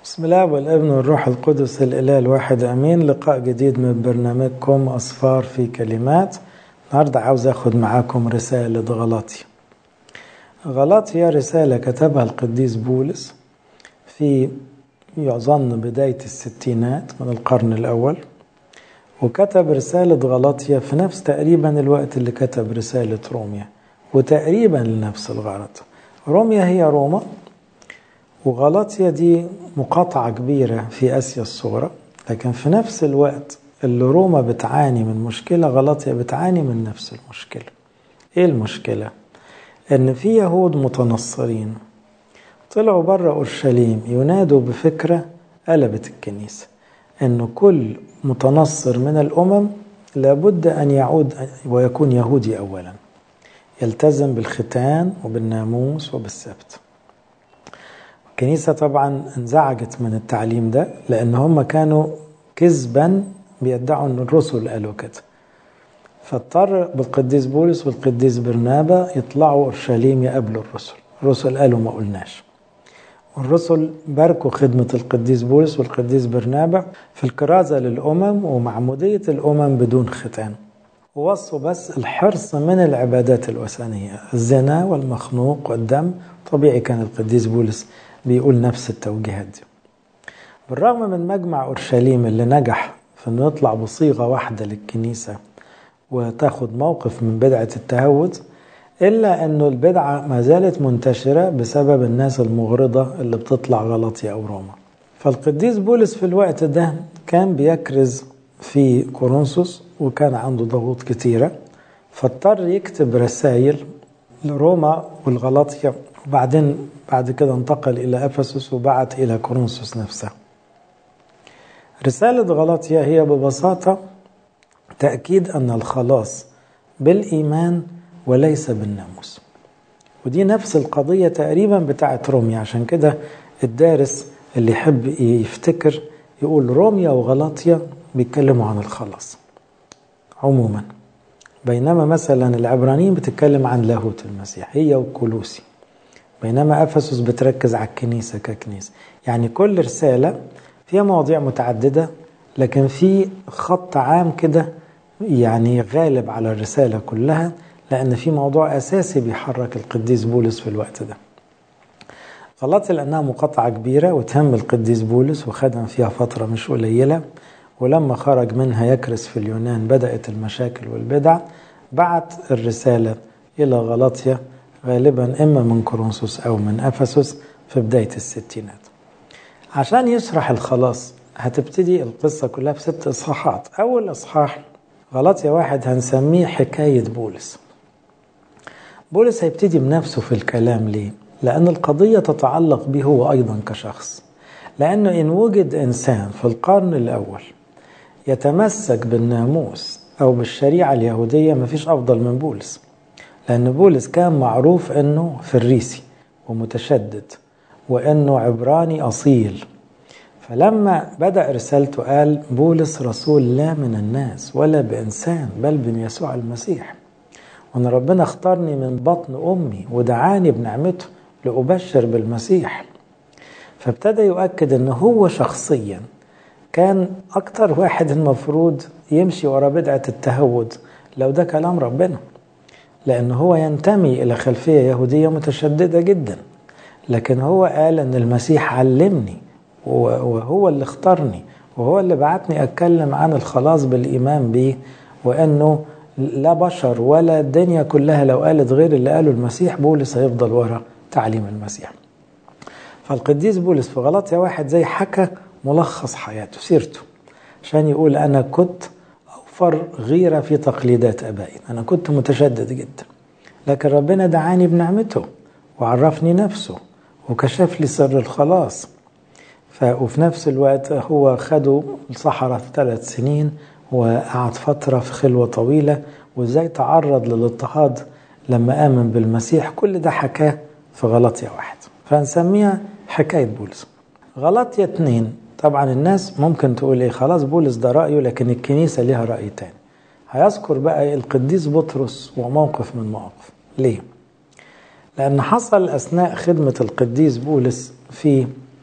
بسم الله والابن والروح القدس الإله الواحد أمين لقاء جديد من برنامجكم أصفار في كلمات النهاردة عاوز أخد معاكم رسالة غلاطيا غلاطيا رسالة كتبها القديس بولس في يظن بداية الستينات من القرن الأول وكتب رسالة غلاطيا في نفس تقريبا الوقت اللي كتب رسالة روميا وتقريبا لنفس الغرض روميا هي روما وغلاطيا دي مقاطعة كبيرة في آسيا الصغرى لكن في نفس الوقت اللي روما بتعاني من مشكلة غلاطيا بتعاني من نفس المشكلة ايه المشكلة؟ ان في يهود متنصرين طلعوا بره اورشليم ينادوا بفكرة قلبت الكنيسة ان كل متنصر من الامم لابد ان يعود ويكون يهودي اولا يلتزم بالختان وبالناموس وبالسبت الكنيسة طبعا انزعجت من التعليم ده لأن هم كانوا كذبا بيدعوا أن الرسل قالوا كده فاضطر بالقديس بولس والقديس برنابا يطلعوا أورشليم يقابلوا الرسل الرسل قالوا ما قلناش والرسل باركوا خدمة القديس بولس والقديس برنابا في الكرازة للأمم ومعمودية الأمم بدون ختان ووصوا بس الحرص من العبادات الوثنية الزنا والمخنوق والدم طبيعي كان القديس بولس بيقول نفس التوجيهات دي بالرغم من مجمع أورشليم اللي نجح في أنه يطلع بصيغة واحدة للكنيسة وتاخد موقف من بدعة التهود إلا أنه البدعة ما زالت منتشرة بسبب الناس المغرضة اللي بتطلع غلطية أو روما فالقديس بولس في الوقت ده كان بيكرز في كورنثوس وكان عنده ضغوط كتيرة فاضطر يكتب رسائل لروما والغلاطية وبعدين بعد كده انتقل إلى أفسس وبعت إلى كورنثوس نفسها رسالة غلاطيا هي ببساطة تأكيد أن الخلاص بالإيمان وليس بالناموس ودي نفس القضية تقريبا بتاعت روميا عشان كده الدارس اللي يحب يفتكر يقول روميا وغلاطيا بيتكلموا عن الخلاص عموما بينما مثلا العبرانيين بتتكلم عن لاهوت المسيح هي وكولوسي بينما افسس بتركز على الكنيسه ككنيسه يعني كل رساله فيها مواضيع متعدده لكن في خط عام كده يعني غالب على الرساله كلها لان في موضوع اساسي بيحرك القديس بولس في الوقت ده غلطي لانها مقاطعه كبيره وتهم القديس بولس وخدم فيها فتره مش قليله ولما خرج منها يكرس في اليونان بدات المشاكل والبدع بعت الرساله الى غلطيه غالبا إما من كورنثوس أو من أفسس في بداية الستينات عشان يشرح الخلاص هتبتدي القصة كلها في ست إصحاحات أول إصحاح غلطية واحد هنسميه حكاية بولس بولس هيبتدي بنفسه في الكلام ليه؟ لأن القضية تتعلق به هو أيضا كشخص لأنه إن وجد إنسان في القرن الأول يتمسك بالناموس أو بالشريعة اليهودية مفيش أفضل من بولس لأن بولس كان معروف أنه فريسي ومتشدد وأنه عبراني أصيل فلما بدأ رسالته قال بولس رسول لا من الناس ولا بإنسان بل بن يسوع المسيح وأن ربنا اختارني من بطن أمي ودعاني بنعمته لأبشر بالمسيح فابتدى يؤكد أنه هو شخصيا كان أكتر واحد المفروض يمشي ورا بدعة التهود لو ده كلام ربنا لأن هو ينتمي إلى خلفية يهودية متشددة جدا لكن هو قال أن المسيح علمني وهو اللي اختارني وهو اللي بعتني أتكلم عن الخلاص بالإيمان به وأنه لا بشر ولا الدنيا كلها لو قالت غير اللي قاله المسيح بولس هيفضل ورا تعليم المسيح فالقديس بولس في غلطية واحد زي حكى ملخص حياته سيرته عشان يقول أنا كنت أوفر غيرة في تقليدات أبائي أنا كنت متشدد جدا لكن ربنا دعاني بنعمته وعرفني نفسه وكشف لي سر الخلاص ف... وفي نفس الوقت هو خده الصحراء في ثلاث سنين وقعد فترة في خلوة طويلة وازاي تعرض للاضطهاد لما آمن بالمسيح كل ده حكاه في غلطية واحد فنسميها حكاية بولس غلطية اتنين طبعا الناس ممكن تقول ايه خلاص بولس ده رأيه لكن الكنيسة ليها رأي تاني هيذكر بقى القديس بطرس وموقف من مواقف ليه؟ لأن حصل أثناء خدمة القديس بولس في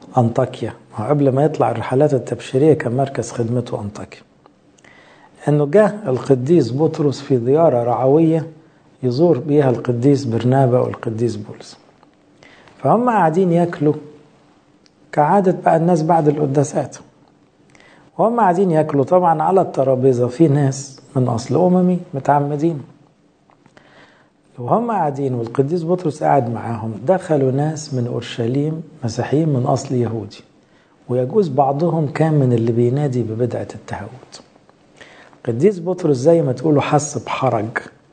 أنطاكيا قبل ما يطلع الرحلات التبشيرية كان مركز خدمته أنطاكيا أنه جاء القديس بطرس في زيارة رعوية يزور بيها القديس برنابا والقديس بولس فهم قاعدين ياكلوا كعادة بقى الناس بعد القداسات وهم قاعدين ياكلوا طبعا على الترابيزة في ناس من أصل أممي متعمدين وهم قاعدين والقديس بطرس قاعد معاهم دخلوا ناس من أورشليم مسيحيين من أصل يهودي ويجوز بعضهم كان من اللي بينادي ببدعة التهود القديس بطرس زي ما تقولوا حس بحرج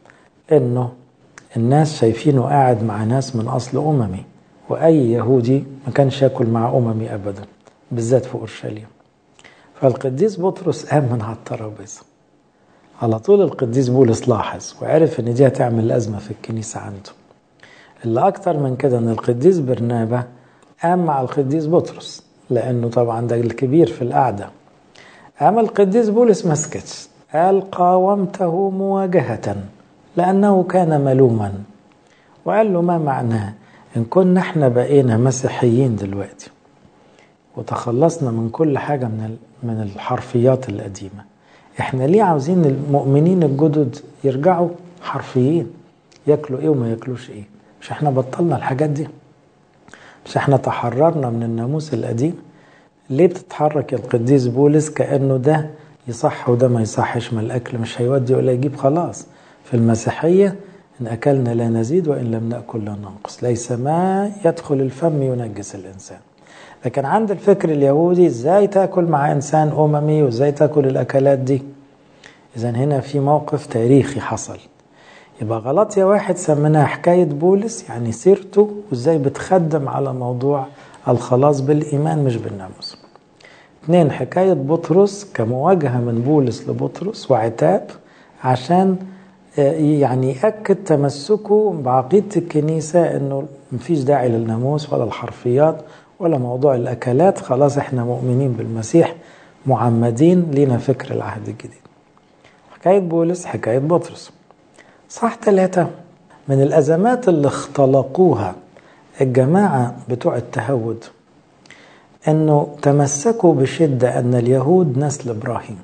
انه الناس شايفينه قاعد مع ناس من اصل اممي واي يهودي ما كانش ياكل مع اممي ابدا بالذات في اورشليم فالقديس بطرس قام من على الترابيزه على طول القديس بولس لاحظ وعرف ان دي هتعمل ازمه في الكنيسه عنده اللي اكتر من كده ان القديس برنابا قام مع القديس بطرس لانه طبعا ده الكبير في القعده قام القديس بولس ما سكتش قال قاومته مواجهه لأنه كان ملوما وقال له ما معناه إن كنا احنا بقينا مسيحيين دلوقتي وتخلصنا من كل حاجة من من الحرفيات القديمة احنا ليه عاوزين المؤمنين الجدد يرجعوا حرفيين ياكلوا ايه وما ياكلوش ايه مش احنا بطلنا الحاجات دي مش احنا تحررنا من الناموس القديم ليه بتتحرك يا القديس بولس كأنه ده يصح وده ما يصحش ما الأكل مش هيودي ولا يجيب خلاص في المسيحية إن أكلنا لا نزيد وإن لم نأكل لا ننقص ليس ما يدخل الفم ينجس الإنسان لكن عند الفكر اليهودي إزاي تأكل مع إنسان أممي وإزاي تأكل الأكلات دي إذا هنا في موقف تاريخي حصل يبقى غلط يا واحد سميناها حكاية بولس يعني سيرته وإزاي بتخدم على موضوع الخلاص بالإيمان مش بالناموس اثنين حكاية بطرس كمواجهة من بولس لبطرس وعتاب عشان يعني يأكد تمسكه بعقيدة الكنيسة انه مفيش داعي للناموس ولا الحرفيات ولا موضوع الاكلات خلاص احنا مؤمنين بالمسيح معمدين لينا فكر العهد الجديد حكاية بولس حكاية بطرس صح ثلاثة من الأزمات اللي اختلقوها الجماعة بتوع التهود أنه تمسكوا بشدة أن اليهود نسل إبراهيم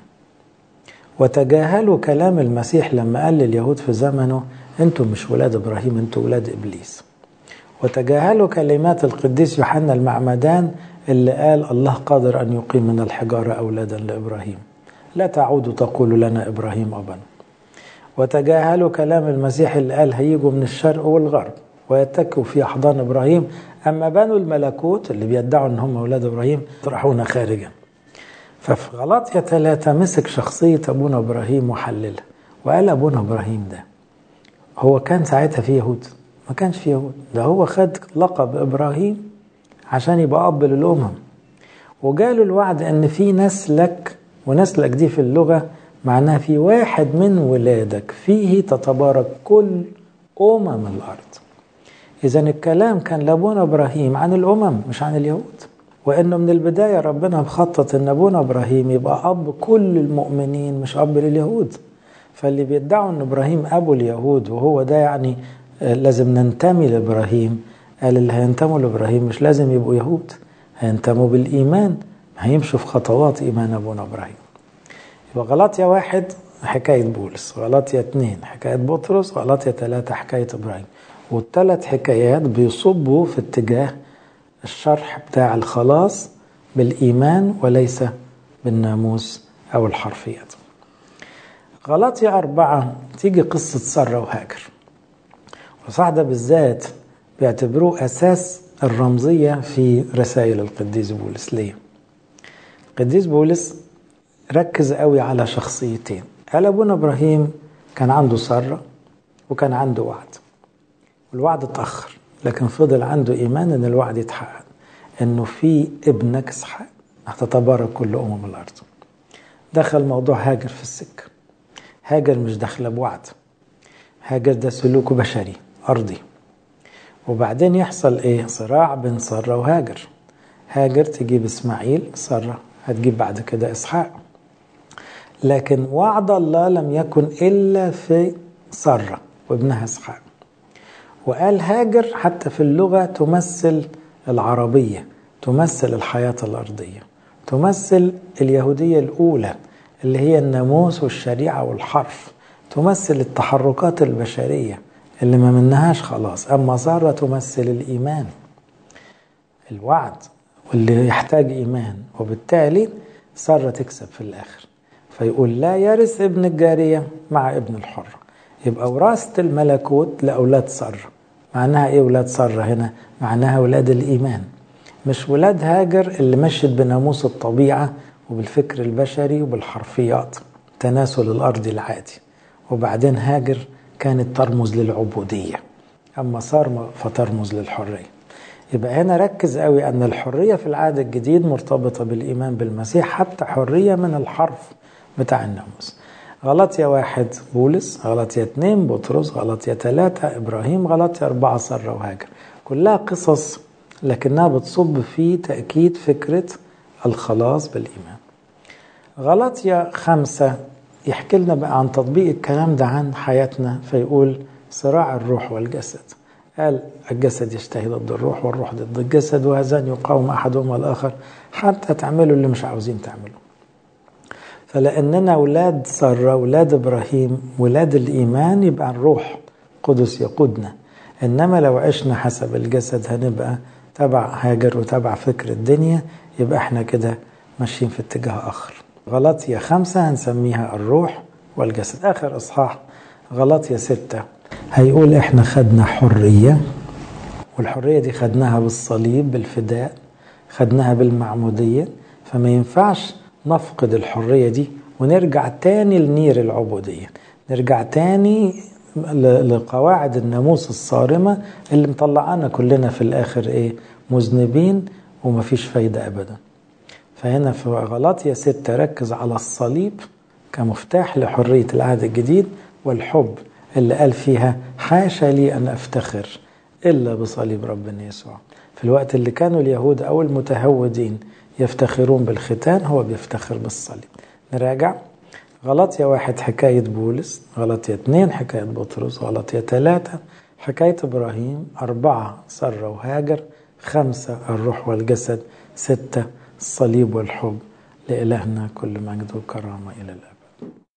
وتجاهلوا كلام المسيح لما قال لليهود في زمنه انتم مش ولاد ابراهيم انتم ولاد ابليس وتجاهلوا كلمات القديس يوحنا المعمدان اللي قال الله قادر ان يقيم من الحجاره اولادا لابراهيم لا تعودوا تقولوا لنا ابراهيم ابا وتجاهلوا كلام المسيح اللي قال هيجوا من الشرق والغرب ويتكوا في احضان ابراهيم اما بنو الملكوت اللي بيدعوا ان هم اولاد ابراهيم يطرحون خارجا ففي غلطية ثلاثة مسك شخصية أبونا إبراهيم وحللها وقال أبونا إبراهيم ده هو كان ساعتها في يهود ما كانش في يهود ده هو خد لقب إبراهيم عشان يبقى أب للأمم وجاله الوعد أن في نسلك ونسلك دي في اللغة معناها في واحد من ولادك فيه تتبارك كل أمم الأرض إذا الكلام كان لأبونا إبراهيم عن الأمم مش عن اليهود وانه من البدايه ربنا مخطط ان ابونا ابراهيم يبقى اب كل المؤمنين مش اب لليهود فاللي بيدعوا ان ابراهيم ابو اليهود وهو ده يعني لازم ننتمي لابراهيم قال اللي هينتموا لابراهيم مش لازم يبقوا يهود هينتموا بالايمان هيمشوا في خطوات ايمان ابونا ابراهيم يبقى غلطية واحد حكاية بولس غلطية اثنين حكاية بطرس غلطية ثلاثة حكاية ابراهيم والثلاث حكايات بيصبوا في اتجاه الشرح بتاع الخلاص بالإيمان وليس بالناموس أو الحرفيات غلطية أربعة تيجي قصة سارة وهاجر وصح ده بالذات بيعتبروه أساس الرمزية في رسائل القديس بولس ليه؟ القديس بولس ركز قوي على شخصيتين قال أبونا إبراهيم كان عنده سارة وكان عنده وعد والوعد اتأخر لكن فضل عنده إيمان إن الوعد يتحقق إنه في ابنك إسحاق هتتبارك كل أمم الأرض دخل موضوع هاجر في السكة هاجر مش داخلة بوعد هاجر ده سلوك بشري أرضي وبعدين يحصل إيه صراع بين سارة وهاجر هاجر تجيب إسماعيل سارة هتجيب بعد كده إسحاق لكن وعد الله لم يكن إلا في سارة وابنها إسحاق وقال هاجر حتى في اللغة تمثل العربية تمثل الحياة الأرضية تمثل اليهودية الأولى اللي هي الناموس والشريعة والحرف تمثل التحركات البشرية اللي ما منهاش خلاص أما سارة تمثل الإيمان الوعد واللي يحتاج إيمان وبالتالي سارة تكسب في الآخر فيقول لا يرث ابن الجارية مع ابن الحر يبقى وراثة الملكوت لأولاد سارة معناها إيه أولاد سارة هنا؟ معناها أولاد الإيمان مش ولاد هاجر اللي مشت بناموس الطبيعة وبالفكر البشري وبالحرفيات تناسل الأرض العادي وبعدين هاجر كانت ترمز للعبودية أما صار فترمز للحرية يبقى هنا ركز قوي أن الحرية في العهد الجديد مرتبطة بالإيمان بالمسيح حتى حرية من الحرف بتاع الناموس غلطية واحد بولس غلطية اتنين بطرس غلطية ثلاثة إبراهيم غلطية أربعة سرة وهاجر كلها قصص لكنها بتصب في تأكيد فكرة الخلاص بالإيمان غلطية خمسة يحكي لنا بقى عن تطبيق الكلام ده عن حياتنا فيقول صراع الروح والجسد قال الجسد يجتهي ضد الروح والروح ضد الجسد وهذان يقاوم أحدهما الآخر حتى تعملوا اللي مش عاوزين تعملوا فلأننا أولاد سارة أولاد إبراهيم ولاد الإيمان يبقى الروح قدس يقودنا إنما لو عشنا حسب الجسد هنبقى تبع هاجر وتبع فكر الدنيا يبقى احنا كده ماشيين في اتجاه آخر غلطية خمسة هنسميها الروح والجسد آخر إصحاح غلطية ستة هيقول احنا خدنا حرية والحرية دي خدناها بالصليب بالفداء خدناها بالمعمودية فما ينفعش نفقد الحرية دي ونرجع تاني لنير العبودية نرجع تاني لقواعد الناموس الصارمة اللي مطلعانا كلنا في الآخر إيه مذنبين ومفيش فايدة أبدا فهنا في غلطية ستة ركز على الصليب كمفتاح لحرية العهد الجديد والحب اللي قال فيها حاشا لي أن أفتخر إلا بصليب ربنا يسوع في الوقت اللي كانوا اليهود أو المتهودين يفتخرون بالختان هو بيفتخر بالصليب نراجع غلطية واحد حكاية بولس غلطية اثنين حكاية بطرس غلطية ثلاثة حكاية إبراهيم أربعة سرة وهاجر خمسة الروح والجسد ستة الصليب والحب لإلهنا كل مجد وكرامة إلى الأبد